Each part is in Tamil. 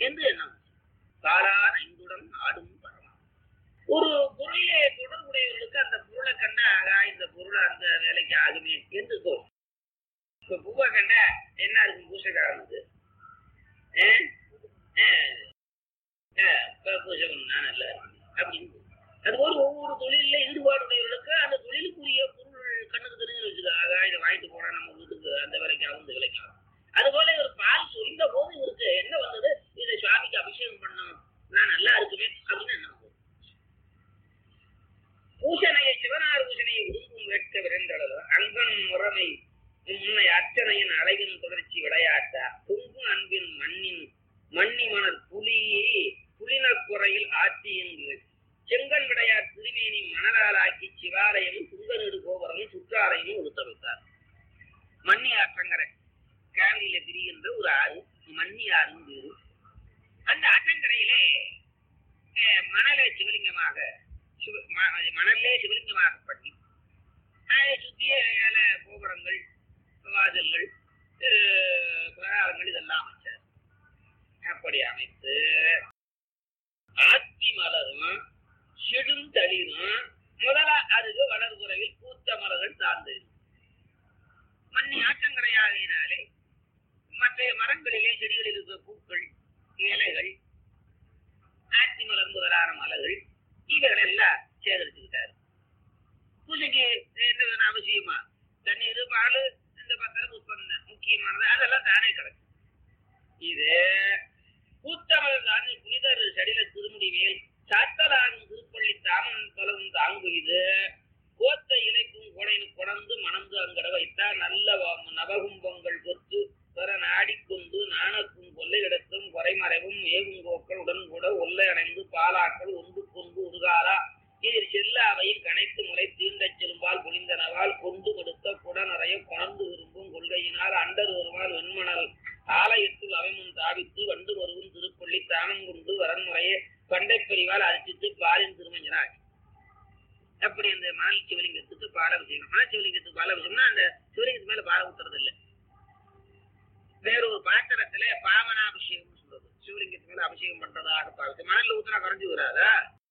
என்று எண்ணம் காலார் ஐந்துடன் ஆடும் பரலாம் ஒரு பொருளிலே தொடர்புடையவர்களுக்கு அந்த பொருளை கண்டா ஆகா இந்த பொருள் அந்த வேலைக்கு ஆகுமே என்று தோணும் இப்ப பூவை கண்டா என்ன இருக்கும் பூசைக்காரனுக்கு பூஜை பண்ணா நல்லா இருக்கும் அப்படின்னு தோணும். அதுபோல் ஒவ்வொரு தொழில ஈடுபாடுடையவர்களுக்கு அந்த தொழிலுக்குரிய பொருள் கண்ணுக்கு தெரிஞ்சு வச்சுக்க ஆகா இதை வாங்கிட்டு போனா நம்ம வீட்டுக்கு அந்த விலைக்கு ஆகும் இந்த விலைக்கு ஆகும் அதுபோல இவர் பால் சொரிந்த போது இவருக்கு என்ன வந்தது இதை சுவாமிக்கு அபிஷேகம் பண்ணணும் நான் நல்லா இருக்குமே அப்படின்னு என்ன வந்தது பூசணையை சிவனார் பூசணையை விரும்பும் வேட்க விரைந்தளவு அங்கன் முறைமை முன்னை அர்ச்சனையின் அழகின் தொடர்ச்சி விளையாட்டா பொங்கு அன்பின் மண்ணின் மண்ணி மணல் புலியை புலினக்குறையில் ஆட்சி என்று செங்கன் விடையார் திருமேனி மணலாலாக்கி சிவாலயமும் சுங்கநீடு கோபுரமும் சுற்றாலயமும் உடுத்தமைத்தார் மண்ணி ஆற்றங்கரை கேரளியில பிரிகின்ற ஒரு ஆறு மண்ணி ஆறுன்னு பேரு அந்த ஆற்றங்கரையிலே அஹ், மணலை சிவலிங்கமாக சிவ- ம- மணலே சிவலிங்கமாக பண்ணி அதை சுத்திய ஏழ கோபுரங்கள் வாசல்கள் அஹ், பிரகாரங்கள் இதெல்லாம் அமைச்சார் அப்படி அமைத்து ஆத்தி மலரும் செடுந்தளிரும் முதல அருகு வளர்குறையில் பூத்த மலர்கள் சார்ந்து மண்ணி ஆற்றங்கரையாகினாலே மற்ற மரங்களிலே செடிகளில் இருக்கிற பூக்கள் இலைகள் ஆத்தி மலர் முதலான மலர்கள் இவைகள் எல்லாம் சேகரிச்சுக்கிட்டாரு பூஜைக்கு என்ன வேணும் அவசியமா தண்ணீர் பால் இந்த பத்திரம் புஷ்பம் தான் முக்கியமானது அதெல்லாம் தானே கிடக்கும் இது பூத்தமல் தான் புனிதர் செடில திருமுடி மேல் சாத்தலாகும் திருப்பள்ளி தாமன் பலவும் தாங்கு இது கோத்த இலைக்கும் கொடைனு கொடந்து மணந்து அங்கட வைத்தா நல்ல வ- நவகும்பங்கள் கொத்து பெற நாடிக்கொண்டு நாணக்கும் கொல்லை இடத்தும் குறைமறைவும் ஏவுங்கோக்கள் உடன் கூட ஒல்லை அடைந்து பாலாக்கள் ஒன்று கொண்டு உருகாரா இதில் செல்ல அவையும் கனைத்து முறை தீண்டச் செலும்பால் பொழிந்தனவால் கொண்டு கொடுத்த குடநறைய கொணர்ந்து விரும்பும் கொள்கையினால் அண்டர் வருவான் வெண்மணல் ஆலயத்தில் அவைமுன் தாவித்து வண்டு வருவும் திருப்பள்ளி தானம் கொண்டு வரன்முறையே பண்டை பிரிவால் அரிசித்து பாலின் திருமஞ்சனாய் அப்படி அந்த மணல் சிவலிங்கத்துக்கு பாலாபிஷேகம் மணல் சிவலிங்கத்துக்கு பாலாபிஷேகம்னா அந்த சிவலிங்கத்து மேல பால ஊத்துறது இல்ல வேற ஒரு பாத்திரத்துல பாவனாபிஷேகம் சொல்றது சிவலிங்கத்து மேல அபிஷேகம் பண்றதாக பார்த்து மணல்ல ஊத்துனா குறைஞ்சு வராதா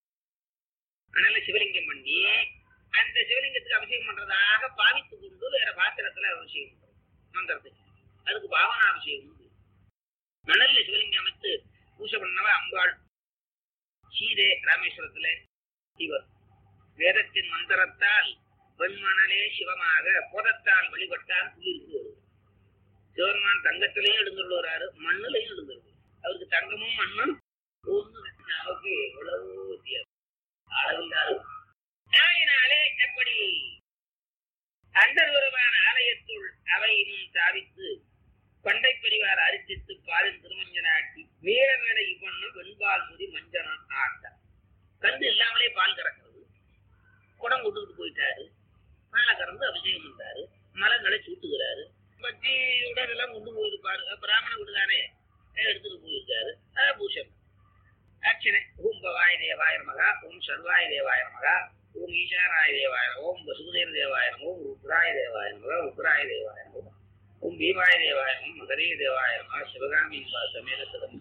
அதனால சிவலிங்கம் பண்ணி அந்த சிவலிங்கத்துக்கு அபிஷேகம் பண்றதாக பாவித்து கொண்டு வேற பாத்திரத்துல அபிஷேகம் பண்றது மந்திரத்துக்கு அதுக்கு பாவனாபிஷேகம் உண்டு. மணல்ல சிவலிங்கம் அமைத்து பூஜை பண்ணவ அம்பாள் சீதே ராமேஸ்வரத்துல சிவர் வேதத்தின் மந்திரத்தால் வெண்மணலே சிவமாக போதத்தால் வழிபட்டால் குளிர்ந்து வருவது சிவருமான் தங்கத்திலையும் எழுந்துள்ளாரு மண்ணுலையும் எழுந்துருவாரு அவருக்கு தங்கமும் மண்ணும் ஒண்ணு நமக்கு எவ்வளவு வித்தியாசம் அளவில்லாது ஆகையினாலே எப்படி அண்டர்வருமான ஆலயத்துள் அவையும் சாவித்து பண்டை பெரிவார் அரிசித்து பாலின் திருமஞ்சனாட்டி மேல மேல இவ்வண்ணம் வெண்பால் சுதி மஞ்சனம் ஆட்ட கண்டு இல்லாமலே பால் கறக்கிறது குடம் கொண்டுகிட்டு போயிட்டாரு பாலை கறந்து அபிஷேகம் பண்றாரு மலங்களை சூட்டுகிறாரு பத்தி உடனெல்லாம் கொண்டு போயிருப்பாரு பிராமண வீடு தானே எடுத்துட்டு போயிருக்காரு அதான் பூஷம் அர்ச்சனை ஓம் பவாய தேவாய நமகா ஓம் சர்வாய தேவாய நமகா ஓம் ஈசானாய தேவாய நமகா, ஓம் வசுதேவ தேவாய நமகா, ஓம் ருத்ராய தேவாய நமகா ருத்ராய தேவாய நமகா ஓம் பீமாய தேவாய நமகா மகரே தேவாய நமகா சிவகாமி சமேத சதம்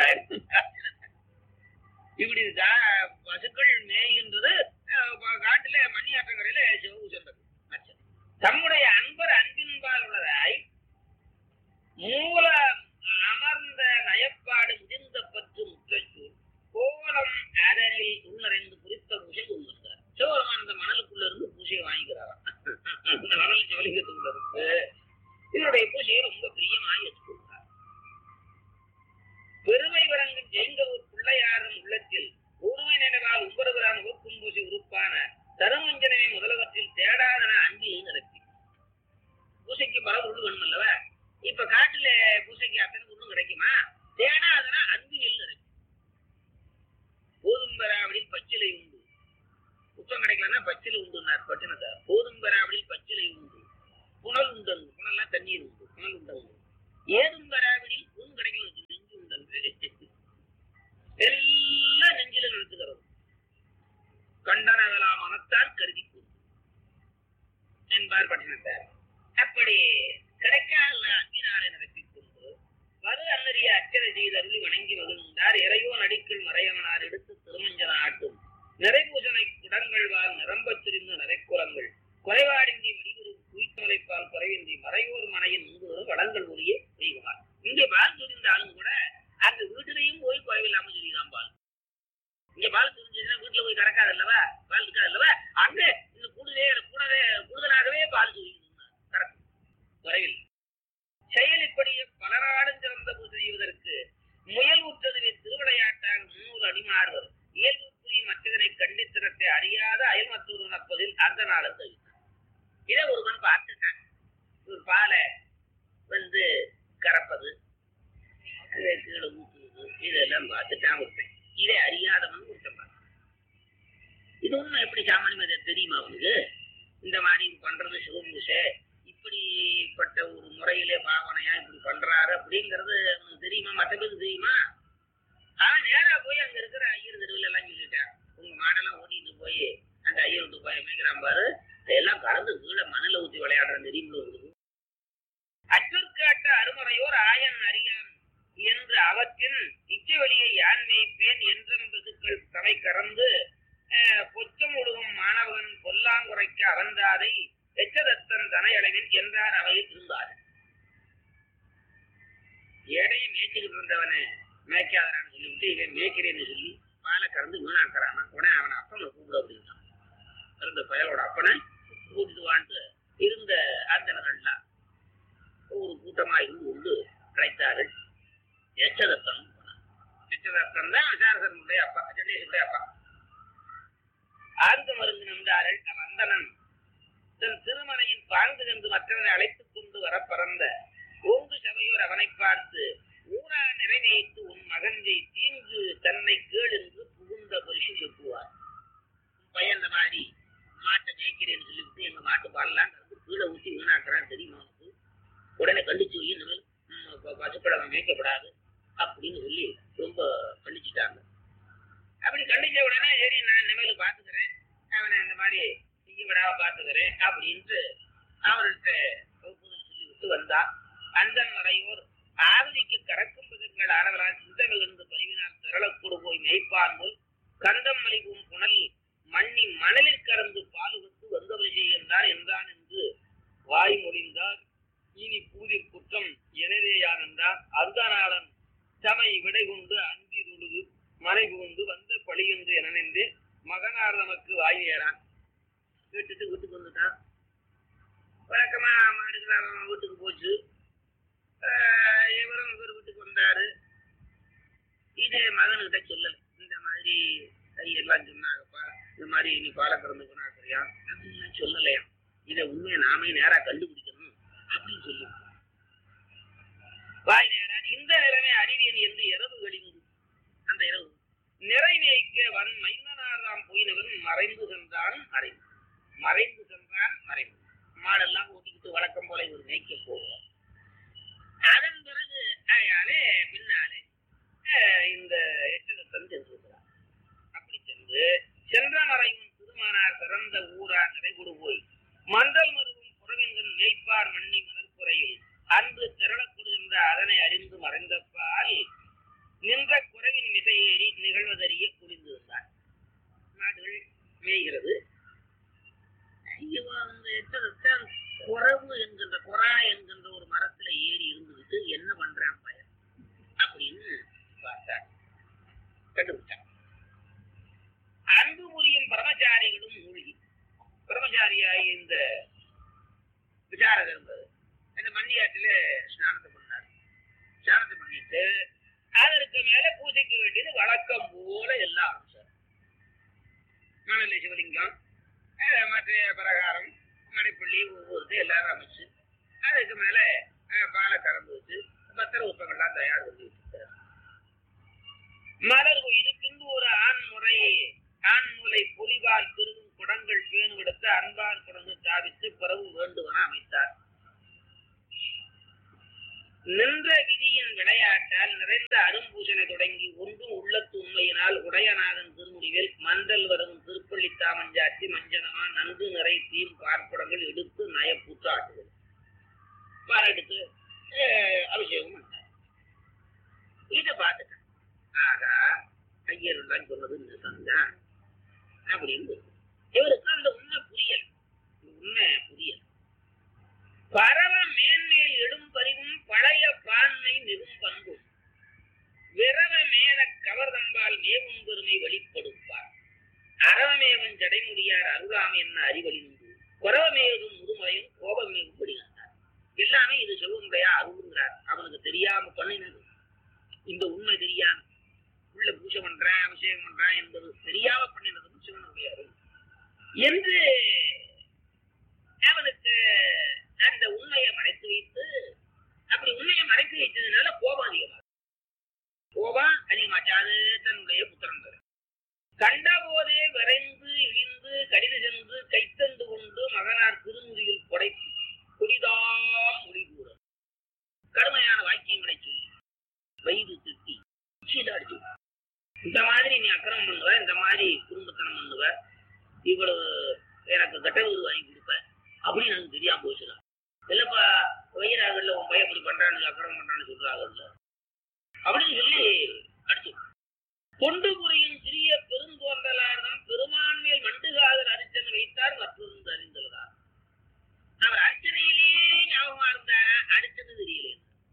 இப்படி தா- பசுக்கள் மேய்கின்றது அஹ், ப- காட்டுல மணியாற்றங்கரையில சிவபூசன் அர்ச்சனை தம்முடைய அன்பர் அன்பின்பால் உள்ளதாய் மூல அமர்ந்த நயப்பாடு முதிர்ந்த பற்று முற்றச்சூர் கோலம் அதனில் உள்நறைந்து குறித்த பூசை கொண்டிருந்தார் சிவபெருமான் அந்த மணலுக்குள்ள இருந்து பூசையை வாங்கிக்கிறாராம் அந்த மணல் சிவலிங்கத்துக்குள்ள இருந்து இவருடைய பூசையை ரொம்ப பிரியமாய் எடுத்துக்கொண்டார் பெருமை வழங்கும் ஜெயங்கூர் பிள்ளையாரும் உள்ளத்தில் ஒருமை நினைவால் உம்பரவரான ஒக்கும் பூசை உறுப்பான தருமஞ்சனமே முதலவற்றில் தேடாதன அன்பியை நிரப்பி பூசைக்கு பல உருள் வேணும் அல்லவ இப்ப காட்டுல பூசைக்கு அத்தனை உருளும் கிடைக்குமா தேடாதன அன்பியில் நிரப்பி போதும் பெறாவடில் பச்சிலை உண்டு குற்றம் கிடைக்கலன்னா பச்சிலை உண்டுனார் பட்டினத்தார் போதும் பெறாவடில் பச்சிலை உண்டு புனல் உண்டல் புனல்லாம் தண்ணீர் உண்டு புனல் உண்டல் ஏதும் பெறாவிடில் ஒன்றும் கிடைக்கல நெஞ்சு உண்டல் எல்லாம் நெஞ்சில நிறுத்துகிறது கண்டனவலா மனத்தால் கருதி கூறு என்பார் பட்டினத்தார் அப்படி கிடைக்காத அன்பினாலே நடத்திக் கொண்டு வரு அன்னறிய அச்சனை செய்து செய்தருளி வணங்கி மகிழ்ந்தார் இறையோ நடிக்கில் மறையவனார் எடுத்து திருமஞ்சன ஆட்டும் நிறைபூசனை குடங்கள் வாழ் நிரம்பச் சிரிந்த நிறைக்குறங்கள் குறைபாடின்றி மடிகுரு குயித்தமலைப்பால் குறைவின்றி மறையோர் மனையின் முன்பு வளங்கள் ஒளிய பெய்குமார் இங்கே பால் சொரிந்த ஆளுங்க கூட அந்த வீட்டிலையும் போய் குறைவில்லாம சொல்லிதான் பால் இங்க பால் சொரிஞ்சுன்னா வீட்டுல போய் கறக்காது அல்லவா பால் இருக்காது அல்லவா அங்க இந்த கூடுதலே கூடவே கூடுதலாகவே பால் சொரியுது கறக்கும் குறைவில் செயல் இப்படியே பலராடும் சிறந்த பூஜை செய்வதற்கு முயல் உற்றதிலே திருவிளையாட்டான் முன்னூறு அடிமாறுவர் இயல்புக்குரிய மற்றதனை கண்டித்திரத்தை அறியாத அயல் மற்றொரு நப்பதில் அந்த நாளை தவிர்த்தார் இதை ஒருவன் பார்த்துட்டான் ஒரு பாலை வந்து கறப்பது அதை கீழே ஊற்றுவது இதெல்லாம் பார்த்துட்டான் ஒருத்தன் இதை அறியாதவன் ஒருத்தன் பார்த்தான் இது ஒன்றும் எப்படி சாமானியமாக தெரியுமா அவனுக்கு இந்த மாதிரி பண்றது சிவபூசை இப்படிப்பட்ட ஒரு முறையிலே பாவனையா இப்படி பண்றாரு அப்படிங்கறது அவனுக்கு தெரியுமா மற்ற பேருக்கு தெரியுமா அவன் நேரா போய் அங்க இருக்கிற ஐயர் தெருவில் எல்லாம் சொல்லிட்டான் உங்க மாடெல்லாம் ஓட்டிட்டு போய் அந்த ஐயர் விட்டு போய் மேய்க்கிறான் பாரு எல்லாம் கலந்து கீழே மணல ஊத்தி விளையாடுறேன் தெரியுமா இருக்குது அச்சொற்காட்ட அருமறையோர் ஆயன் அறியான் என்று அவற்றின் இச்சவெளியை யான் மேய்ப்பேன் என்றும் பிதுக்கள் சபை கறந்து அஹ், பொச்சம் ஒழுகும் மாணவன் பொல்லாங்குறைக்க அவந்தாதை எச்சதத்தன் தனையளவில் என்றார் அவையில் இருந்தார் எடையை மேய்ச்சிக்கிட்டு இருந்தவனை மேய்க்காதரான்னு சொல்லிவிட்டு இவன் மேய்க்கிறேன்னு சொல்லி பாலை கறந்து வீணாக்குறான் உடனே அவனை அப்பனை கூப்பிட அப்படின்ட்டான் இருந்த பயலோட அப்பனை கூட்டிட்டு வான்ட்டு இருந்த அந்தனர்கள்லாம் ஒரு கூட்டமா இருந்து கொண்டு கிடைத்தார்கள் எச்சதத்தன் போனான். எச்சதத்தன் தான் விசாரசனுடைய அப்பா சண்டேசனுடைய அப்பா ஆழ்ந்த மருந்து நின்றார்கள் அவன் அந்தணன் தன் திருமலையின் பாங்கு சென்று மற்றவனை அழைத்துக் கொண்டு வர பறந்த ஓங்கு சபையோர் அவனை பார்த்து ஊரா நிறைவேற்று உன் மகன்கை தீங்கு தன்னை கேள் என்று புகுந்த பரிசு செப்புவார் உன் பையன் இந்த மாதிரி மாட்டை மேய்க்கிறேன்னு சொல்லிவிட்டு எங்க மாட்டு பாலெல்லாம் கலந்து கீழே ஊற்றி வீணாக்குறான்னு தெரியுமா உனக்கு உடனே கண்டிச்சு வை இனிமேல் ம், ப- பசுப்பழம் மேய்க்கப்படாது அப்படின்னு சொல்லி ரொம்ப கண்டிச்சுட்டாங்க அப்படி கண்டிச்ச உடனே சரி நான் இனிமேல் பார்த்துக்கிறேன் அவனை இந்த மாதிரி செய்ய விடாம பார்த்துக்கிறேன் அப்படின்ட்டு அவர்கிட்ட ஒப்புதல் சொல்லி விட்டு வந்தா அந்தன் மறையோர் ஆவதிக்கு கறக்கும் விதங்கள் ஆனவரால் சிந்தமிழ்ந்து பரிவினால் திரளக்கூடு போய் மேய்ப்பான் போல் கந்தம் மலிவும் புனல் மண்ணி மணலில் கறந்து பாலுகுத்து வந்தவரை செய்கின்றார் என்றான் என்று வாய் மொழிந்தார் இனி பூதிர் குற்றம் எனதேயான் என்றார் அர்த்தநாளன் சமை விடை கொண்டு அந்தி தொழுது மனை புகுந்து வந்து பழியென்று என நின்று மகனார் நமக்கு வாய் ஏறான் கேட்டுட்டு வீட்டுக்கு வந்துட்டான் வழக்கமா மாடுகள் அவன் வீட்டுக்கு போச்சு ஆஹ் இவரும் இவர் வீட்டுக்கு வந்தாரு இது மகனுக்கிட்ட சொல்லல இந்த மாதிரி கையெல்லாம் சொன்னாங்கப்பா இந்த மாதிரி நீ பாலை கறந்து கொண்டாக்குறியா அப்படின்னு சொல்லலையா இதை உண்மையை நாமே நேரா கண்டுபிடிக்கணும் அப்படின்னு சொல்லி வாய் நேரா இந்த நிலைமை அறிவியன் என்று இரவு கழிந்து அந்த இரவு நிறைவேய்க்க வன் மைந்தனாராம் போயினவன் மறைந்து சென்றான் மறைந்து மறைந்து சென்றான் மறைந்து மாடெல்லாம் ஓட்டிக்கிட்டு வழக்கம் போல இவர் மேய்க்க போகிறார் அதன் பிறகு அயாலே பின்னாலே அஹ், இந்த எச்சகத்தன் சென்றிருக்கிறார் அப்படி சென்று சென்ற மறையும் திருமானார் சிறந்த ஊரா நிறைகுடு போய் மண்டல் மருவும் புறவெங்கன் மேய்ப்பார் மண்ணி மணற்குறையில் அன்று திரளக்கூடுகின்ற அதனை அறிந்து மறைந்தப்பால் நின்ற குறைவின் மிசையேறி நிகழ்வதறிய குளிந்திருந்தார் மாடுகள் மேய்கிறது இவன் அந்த எச்சகத்தான் குறவு என்கின்ற குறா என்கின்ற ஒரு மரத்துல ஏறி இருந்துகிட்டு என்ன பண்றான் பையன் அப்படின்னு பார்த்தார் கண்டுபிடிச்சான் அன்பு புரியும் பிரமச்சாரிகளும் மூழ்கி பிரமச்சாரியாகிய இந்த விசாரகர் இருந்தது அந்த மண்ணியாற்றில ஸ்நானத்தை பண்ணார் ஸ்நானத்தை பண்ணிட்டு அதற்கு மேல பூஜைக்கு வேண்டியது வழக்கம் போல எல்லாம் ஆரம்பிச்சார் மணலை சிவலிங்கம் அஹ் மற்ற பிரகாரம் மடைப்பள்ளி ஒவ்வொரு எல்லாரும் அமைச்சு அதுக்கு மேல அஹ், பாலை கறந்து வச்சு பத்திர உப்பங்கள்லாம் தயார் பண்ணி வச்சிருக்காரு மலர் இதுக்கின்று ஒரு ஆண் முறை ஆண் முலை பொலிவால் பெருகும் குடங்கள் பேணுவிடுத்து அன்பால் குடங்கு தாவித்து பிறகு வேண்டுவன அமைத்தார் நின்ற விதியின் விளையாட்டால் நிறைந்த அரும்பூசனை தொடங்கி ஒன்றும் உள்ளத்து உண்மையினால் உடையநாதன் திருமுடிவில் மண்டல் வரும் திருப்பள்ளி தாமஞ்சாத்தி மஞ்சனமா நன்கு நிறை தீம் பார்ப்படங்கள் எடுத்து நயப்பூட்டு ஆட்டுவது பால் எடுத்து அஹ், அபிஷேகம் பண்ணார் இதை ஆகா ஐயர் எல்லாம் சொன்னது நிசம்தான் அப்படின்னு இவருக்கு அந்த உண்மை புரியல இந்த உண்மை புரியல பரவ மேன்மேல் எடும் பரிவும் பழைய பான்மை மிகும் பண்பும் விரவ மேல கவர்தம்பால் மேவும் பெருமை வெளிப்படுப்பார் அறவமேவன் ஜடைமுடியார் அருளாமை என்ன அறிவழிந்து குறவமேதும் முதுமலையும் கோபமேவும் வெளியானார் எல்லாமே இது சிவனுடைய அருளுங்கிறார் அவனுக்கு தெரியாம பண்ணினது இந்த உண்மை தெரியாம உள்ள பூஜை பண்றேன் அபிஷேகம் பண்றேன் என்பது தெரியாம பண்ணினது சிவனுடைய அருள் என்று அவனுக்கு அந்த உண்மையை மறைத்து வைத்து அப்படி உண்மையை மறைத்து வைத்ததுனால கோபம் அதிகமாக கோபம் அதிகமாச்சு அது தன்னுடைய புத்திரன் தரும் கண்ட போதே விரைந்து இழிந்து கடிது சென்று கைத்தண்டு கொண்டு மகனார் திருமுறியில் புடைத்து குடிதாம் மொழி கூற கடுமையான வாக்கியங்களை சொல்லி வயிறு திட்டி உச்சியில அடிச்சு இந்த மாதிரி நீ அக்கிரமம் பண்ணுவ இந்த மாதிரி குடும்பத்தனம் பண்ணுவ இவ்வளவு எனக்கு கட்ட வீடு வாங்கி கொடுப்ப அப்படின்னு எனக்கு தெரியாம போச்சுடா இல்லப்பா வயிறாகல உன் பையன் இப்படி பண்றான்னு அக்கிரமம் பண்றான்னு சொல்றாங்கல்ல அப்படின்னு சொல்லி அடிச்சு தொண்டு புரியும் சிறிய பெருந்தோன்றலார்தம் பெருமான்மேல் மண்டுகாதல் அரிச்சனை வைத்தார் மற்றொன்று அறிந்தல்தான் அவர் அர்ச்சனையிலே ஞாபகமா இருந்தா அடிச்சது தெரியல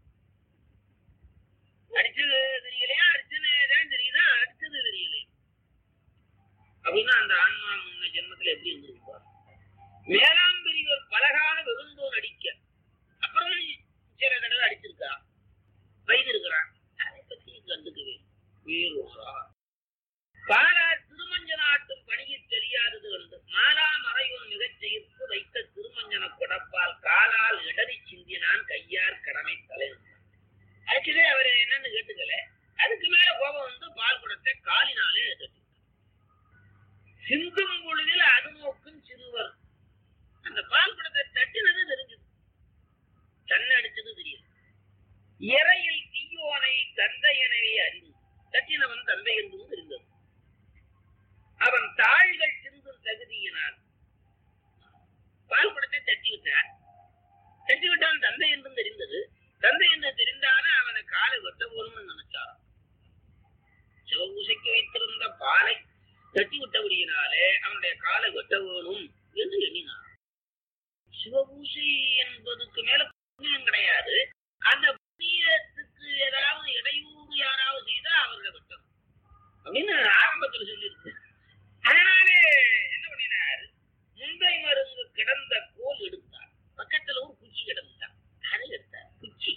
அடிச்சது தெரியலையா அர்ச்சனை தான் தெரியுதா அடிச்சது தெரியல அப்படின்னா அந்த ஆன்மா முன்ன ஜென்மத்துல எப்படி இருந்திருப்பார் மேலாம் பெரியவர் பலகால வெகுந்தோர் அடிக்க அப்புறம் சில தடவை அடிச்சிருக்கா வயது இருக்கிறான் அதை பத்தி கண்டுக்கவே வேறு பாலார் திருமஞ்ச நாட்டும் பணியில் தெரியாதது கண்டு மாலா மறைவன் மிகச் செய்து வைத்த திருமஞ்சன குடப்பால் காலால் இடறி சிந்தினான் கையார் கடமை தலை ஆக்சுவலி அவர் என்னன்னு கேட்டுக்கல அதுக்கு மேல கோபம் வந்து பால் குடத்தை காலினாலே தட்டி சிந்தும் பொழுதில் அது நோக்கும் சிறுவர் அந்த பால் குடத்தை தட்டினது தெரிஞ்சது தன்னை அடிச்சது தெரியுது இறையில் தீயோனை தந்தையனவே அறிந்து தட்டினவன் தந்தை என்றும் தெரிந்தது அவன் தாள்கள் சிந்தும் தகுதியினால் பால் குடத்தை தட்டி விட்டான் தட்டி விட்டான் தந்தை என்றும் தெரிந்தது தந்தை என்று தெரிந்தாலும் அவனை காலை வெட்ட போகணும்னு நினைச்சாராம் சிவபூசைக்கு வைத்திருந்த பாலை தட்டி விட்டபடியினாலே அவனுடைய காலை வெட்ட வேணும் என்று எண்ணினான் சிவபூசை என்பதுக்கு மேல புண்ணியம் கிடையாது அந்த புண்ணியத்துக்கு ஏதாவது இடையூறு யாராவது செய்தா அவர்களை வெட்டணும் அப்படின்னு ஆரம்பத்தில் சொல்லியிருக்கு அதனாலே என்ன பண்ணினார் முந்தை மருந்து கிடந்த கோல் எடுத்தார் பக்கத்துல ஒரு குச்சி கிடந்தார் அதை எடுத்தார் குச்சி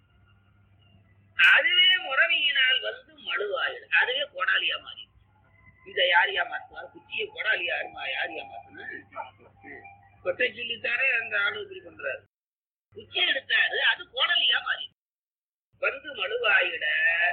அதுவே முறவியினால் வந்து மடுவாயிடு அதுவே கொடாலியா மாறி இதை யாரியா மாத்துவார் குச்சியை கொடாலியா யாருமா யாரியா மாத்தினா கொட்டை சொல்லித்தாரே அந்த ஆளு இப்படி பண்றாரு குச்சி எடுத்தாரு அது கோடலியா மாறி வந்து மடுவாயிட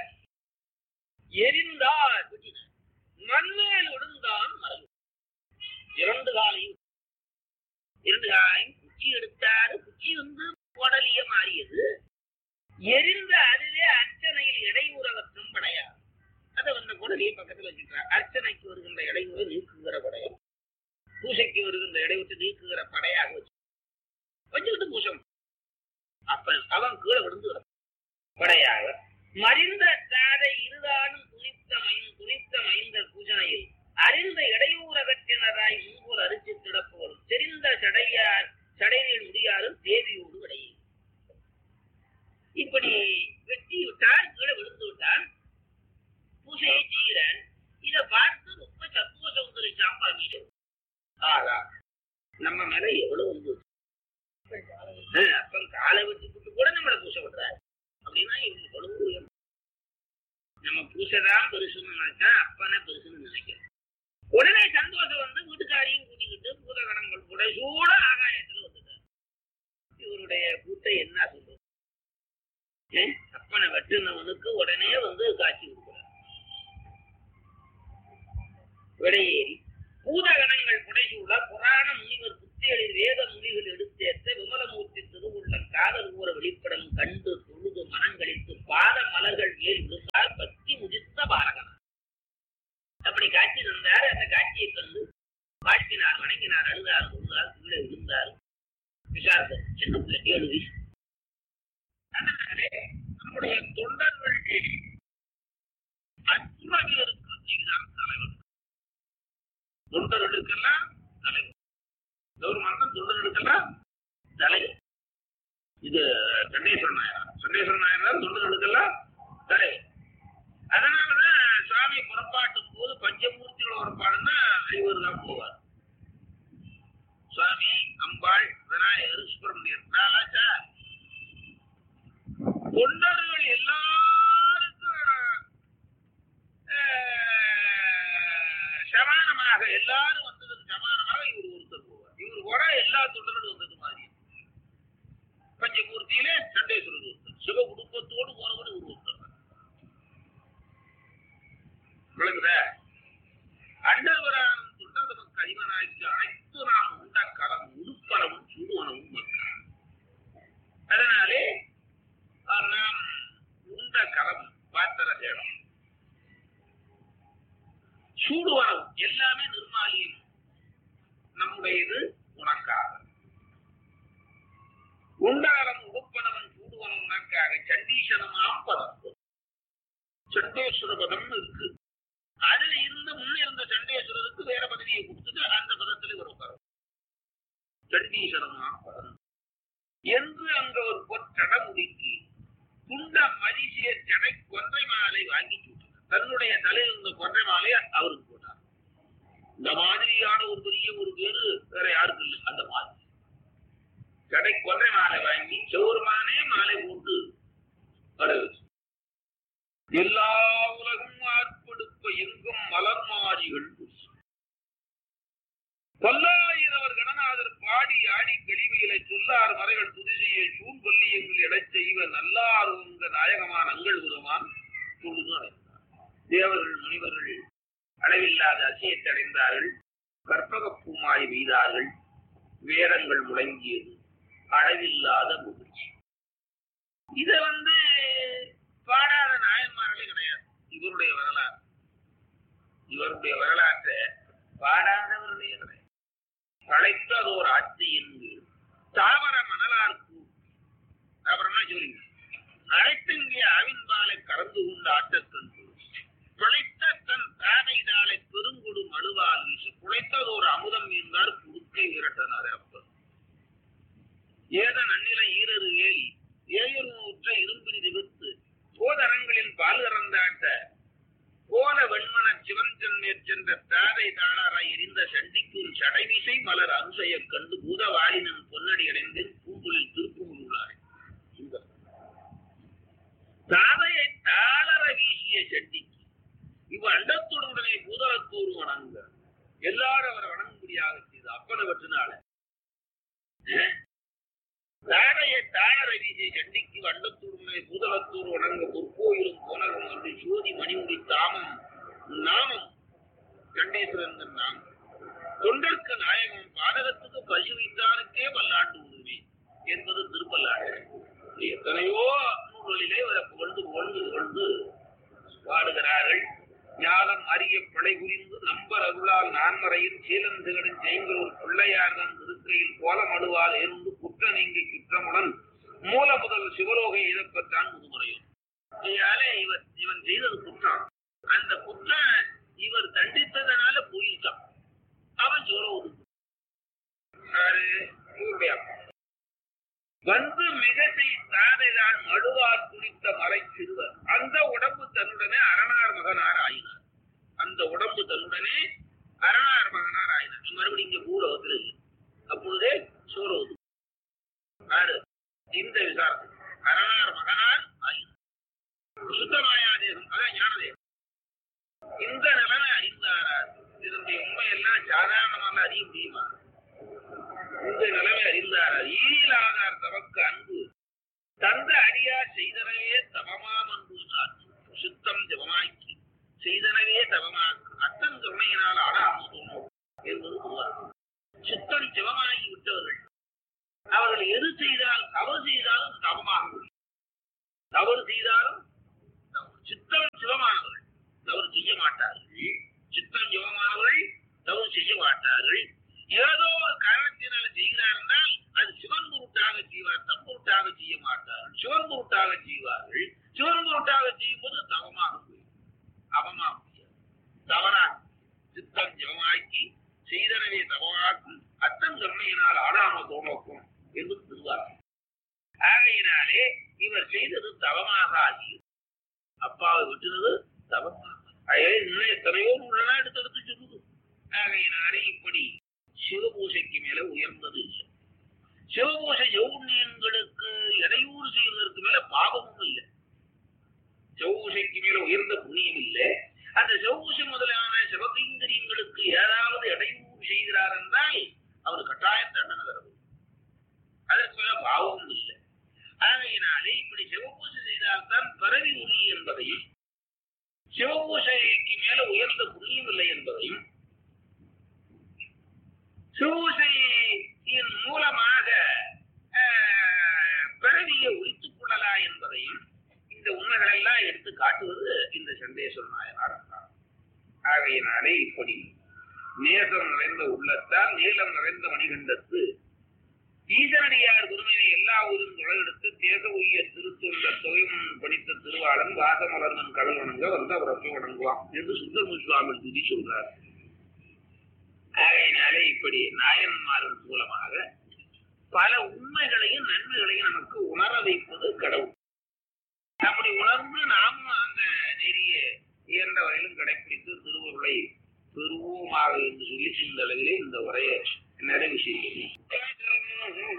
எரிந்தார் குச்சினார் மண்மேல் விழுந்தான் மறைவு இரண்டு காலையும் இரண்டு காலையும் குச்சி எடுத்தாரு குச்சி வந்து கோடலிய மாறியது எரிந்த அதுவே அர்ச்சனையில் இடையூறவற்றும் படையாது அதை வந்து குடலியை பக்கத்துல வச்சுக்கிறார் அர்ச்சனைக்கு வருகின்ற இடையூறு நீக்குகிற படையம் பூசைக்கு வருகின்ற இடையூற்று நீக்குகிற படையாக வச்சு வச்சுக்கிட்டு பூசம் அப்ப அவன் கீழே விழுந்து கிடப்பான். படையாக மறிந்த தாதை இருதானும் துணித்த மைந்த துணித்த மைந்த பூஜனையில் அறிந்த இடையூறகற்றினராய் முன்போர் அரிசி திடப்போரும் தெரிந்த சடையார் சடைநீள் முடியாரும் தேவியோடு விடையே இப்படி வெட்டி விட்டான் கீழே விழுந்து விட்டான் பூஜையை செய்கிறான் இதை பார்த்து ரொம்ப சத்துவ சௌந்தரி சாம்பாமி ஆகா நம்ம மேல எவ்வளவு வந்து அப்ப காலை வெட்டி விட்டு கூட நம்மளை பூசை விடுறாரு அப்படின்னா இவங்க எவ்வளவு உயர்வு. நம்ம பூசைதான் பெருசுன்னு நினைச்சா அப்பனே பெருசுன்னு நினைக்கிறோம் உடனே சந்தோஷம் வந்து வீட்டுக்காரையும் கூட்டிக்கிட்டு பூதகணங்கள் கூட சூட ஆகாயத்துல வந்துட்டார் இவருடைய கூட்டை என்ன சொல்றது ஏ? அப்பனை வெட்டுனவனுக்கு உடனே வந்து காட்சி கொடுக்கிறார் விடையேறி பூதகணங்கள் புடைசூழ புராண முனிவர் புத்தியலில் வேத மொழிகள் எடுத்தேற்ற விமலமூர்த்தி திருவுள்ள காதல் கூற வெளிப்படம் கண்டு தொழுது மனங்களித்து பாத மலர்கள் மேல் விழுந்தால் பக்தி முதித்த பாரகன் அப்படி காட்சி தந்தார் அந்த காட்சியை கண்டு வாழ்த்தினார் வணங்கினார் அழுதார் தொழுதார் கீழே விழுந்தார் விசாரித்தார் சின்ன பிள்ளை ஏழு வயசு அதனாலே நம்முடைய தொண்டர்கள் பேருக்கு நீதான் தலைவர் தொண்டர்களுக்கெல்லாம் தலைவர் ஒரு மந்திரம் தொண்டர்களுக்கெல்லாம் தலைவர் இது சண்டேஸ்வரன் நாயனார் சண்டேஸ்வரன் நாயனார் தொண்டர்களுக்கெல்லாம் தலைவர் அதனாலதான் சுவாமி புறப்பாட்டும் போது பஞ்சமூர்த்திகளோட புறப்பாடுன்னா ஐவர் தான் போவார் சுவாமி அம்பாள் விநாயகர் சுப்பிரமணியர் நாளாச்சா தொண்டர்கள் எல்லாருக்கும் அஹ், சமானமாக எல்லாரும் வந்ததுக்கு சமானமாக இவர் ஒருத்தர் போவார் இவர் கூட எல்லா தொண்டர்களும் வந்தது மாதிரி பஞ்சமூர்த்தியிலே சண்டேஸ்வரர் ஒருத்தர் சிவ குடும்பத்தோடு போறவர் ஒரு ஒருத்தர் விளங்குதா அண்டவரானும் தொண்டர் நமக்கு அறிவனாக்கி அனைத்து நாம் உண்ட களம் உடுப்பளவும் சுடுவனவும் மக்கள் அதனாலே அஹ், நாம் உண்ட களம் பாத்திர சேடம் சூடுவனம் எல்லாமே நிர்மாலியம் நம்முடையது உனக்காக உண்டாரம் உடுப்பனவன் சூடுவனம் உனக்காக சண்டீசனமாம் பதம் சண்டேஸ்வர பதம் இருக்கு அதுல இருந்து முன்ன இருந்த சண்டேஸ்வரருக்கு வேற பதவியை கொடுத்துட்டு அந்த பதத்துல ஒரு உட்காரம் சண்டீஸ்வரமா பதம் என்று அங்க ஒரு பொற்றட முடிக்கு துண்ட மதிசிய சடை கொன்றை மாலை வாங்கி சுட்டார் தன்னுடைய தலையில் இருந்த கொன்றை மாலையை அவருக்கு போட்டார் இந்த மாதிரியான ஒரு பெரிய ஒரு பேரு வேற யாருக்கும் இல்லை அந்த மாதிரி கடை கொன்றை மாலை வாங்கி செவ்வருமானே மாலை போட்டு வரவேற்று எல்லா உலகும் ஆர்ப்படுப்ப எங்கும் மலர் மாறிகள் பல்லாயிரவர் கணநாதர் பாடி ஆடி கழிவுகளை சொல்லார் மறைகள் துதிசெய்ய சூழ் பள்ளியங்கள் எழச் செய்வ நல்லார் உங்க நாயகமான அங்கள் உருவான் தொழுது அடைந்தார் தேவர்கள் முனிவர்கள் அளவில்லாத அசியத்தை அடைந்தார்கள் கற்பகப்பூமாய் வீதார்கள் வேதங்கள் முழங்கியது அளவில்லாத மகிழ்ச்சி இத வந்து பாடாத நாயன்மார்களே கிடையாது இவருடைய வரலாறு இவருடைய வரலாற்றை பாடாதவர்களே கிடையாது களைத்ததோர் ஆட்சியின் வீடு தாவர மணலார்க்கு தாவரம்னா சொல்லுங்க அழைத்தங்கிய அவின்பாலை கறந்து கொண்ட ஆட்டக்கண்டு பிழைத்த தன் தானைதாளை பெருங்குடு மழுவால் வீசு குழைத்ததோர் அமுதம் இருந்தார் குறுக்கை விரட்டனார் அப்பர் ஏத நன்னிலை ஈரரு வேலி ஏயருற்ற இரும்பினி திவித்து போதரங்களில் பால் கறந்தாட்ட கோல வெண்மன சிவஞ்சன் மேற்சென்ற தாதை தாளாராய் எரிந்த சண்டிக்கும் சடைமிசை மலர் அனுசையக் கண்டு பூதவாளினன் பொன்னடி அடைந்தேன் பூங்குளில் திருப்புமுள்ளாய் தாதையை தாளர வீசிய சண்டிக்கு இவ் அண்டத்துடனே பூதலத்தூர் வணங்க எல்லாரும் அவரை வணங்கும்படியாக செய்து அப்பனை பற்றினால தாடையை தாளர வீசிய சண்டிக்கு வண்டத்தூருமே பூதலத்தூர் வணங்க பொற்கோயிலும் கோனகம் என்று சோதி மணிமுடி தாமம் நாமம் கண்டேஸ்வரன் நாமம் தொண்டர்க்கு நாயகம் பாடகத்துக்கு பசு வைத்தானுக்கே பல்லாண்டு உரிமை என்பது திருப்பல்லாண்டு எத்தனையோ நூல்களிலே இவரை புகழ்ந்து புகழ்ந்து புகழ்ந்து பாடுகிறார்கள் ஞானம் அரிய பிழை புரிந்து நம்பர் அருளால் நான்மறையில் சீலந்துகளின் செய்களூர் பிள்ளையார் தன் திருக்கையில் கோலமடுவால் இருந்து குற்ற நீங்கி குற்றமுடன் மூல முதல் சிவலோக இழப்பத்தான் முதுமுறையும் இதனால இவர் இவன் செய்தது குற்றம் அந்த குற்றம் இவர் தண்டித்ததனால போயிட்டான் அவன் சிவலோக யாரு இவருடைய அப்பா. வந்து மிகசை தாதைதான் மழுவார் குளித்த மலை சிறுவர் அந்த உடம்பு தன்னுடனே அரணார் மகனார் ஆயினார் அந்த உடம்பு தன்னுடனே அரணார் மகனார் ஆயினார் மறுபடியும் இங்க பூலோகத்தில் இல்லை அப்பொழுதே சூரோது யாரு இந்த விசாரம் அரணார் மகனார் ஆயினார் சுத்தமாயாதேகம் அதான் ஞானதேகம் இந்த நிலைமை அறிந்தாரார் இதனுடைய உண்மையெல்லாம் சாதாரணமாக அறிய முடியுமா இந்த நிலைமை அறிந்தாரார் ஈலாதார் தமக்கு அன்பு தந்த அடியார் செய்தனவே தவமாம் அன்பு சாத்து சுத்தம் ஜபமாக்கி செய்தனவே தவமாக்கு அத்தன் கருணையினால் ஆடாமல் என்பது பொதுவாக சுத்தம் ஜபமாகி விட்டவர்கள் அவர்கள் எது செய்தால் தவறு செய்தாலும் தவமாகும் தவறு செய்தாலும் தவறு. சித்தம் சிவமானவர்கள் தவறு செய்ய மாட்டார்கள் சித்தம் சிவமானவர்கள் தவறு செய்ய மாட்டார்கள் ஏதோ ஒரு காரணத்தினால செய்கிறார் என்றால் அது சிவன் பொருட்டாக செய்வார் தம் பொருட்டாக செய்ய மாட்டார்கள் சிவன் பொருட்டாக செய்வார்கள் சிவன் பொருட்டாக செய்யும் போது தவமாக போய் அவமாக தவறான் சித்தம் ஜபமாக்கி செய்தனவே தவமாக்கும் அத்தன் கருணையினால் ஆடாம தோணோக்கும் என்று திருவார் ஆகையினாலே இவர் செய்தது தவமாக ஆகி அப்பாவை விட்டுறது தவமாக அதே இன்னும் எத்தனையோ நூலெல்லாம் எடுத்து எடுத்து சொல்லுது ஆகையினாலே இப்படி சிவபூசைக்கு மேல உயர்ந்தது இல்லை சிவபூசை யௌன்யங்களுக்கு இடையூறு செய்வதற்கு மேல பாவமும் இல்லை செவ்வூசைக்கு மேல உயர்ந்த புண்ணியம் இல்லை அந்த செவ்வூசை முதலான சிவகைங்கரியங்களுக்கு ஏதாவது இடையூறு செய்கிறார் என்றால் அவர் கட்டாய தண்டனை தரவும் அதற்கு மேல பாவமும் இல்லை ஆகையினாலே இப்படி சிவபூசை செய்தால்தான் பிறவி ஒளி என்பதையும் சிவபூசைக்கு மேல உயர்ந்த புண்ணியம் இல்லை என்பதையும் சிவபூசையின் மூலமாக ஆஹ், பிறவியை ஒழித்துக் கொள்ளலா என்பதையும் இந்த உண்மைகள் எல்லாம் எடுத்து காட்டுவது இந்த சண்டேஸ்வர நாயனார் தான். ஆகையினாலே இப்படி நேசம் நிறைந்த உள்ளத்தால் நீளம் நிறைந்த மணிகண்டத்து ஈசனடியார் குருவினை எல்லா ஊரும் தொழிலெடுத்து தேச உய்ய திருத்தொண்ட தொகைமுன் படித்த திருவாளன் வாசமலர்மன் கடல் வணங்க வந்து அவர் அப்படி வணங்குவான் என்று சுந்தரமு சுவாமி துதி சொல்றார் ஆகையினாலே இப்படி நாயன்மாரின் மூலமாக பல உண்மைகளையும் நன்மைகளையும் நமக்கு உணர வைப்பது கடவுள் அப்படி உணர்ந்து நாமும் அந்த நெறியை இயன்ற வரையிலும் கடைபிடித்து திருவருளை பெறுவோமாக என்று சொல்லி இந்த அளவிலே இந்த உரையை நிறைவு செய்கிறேன்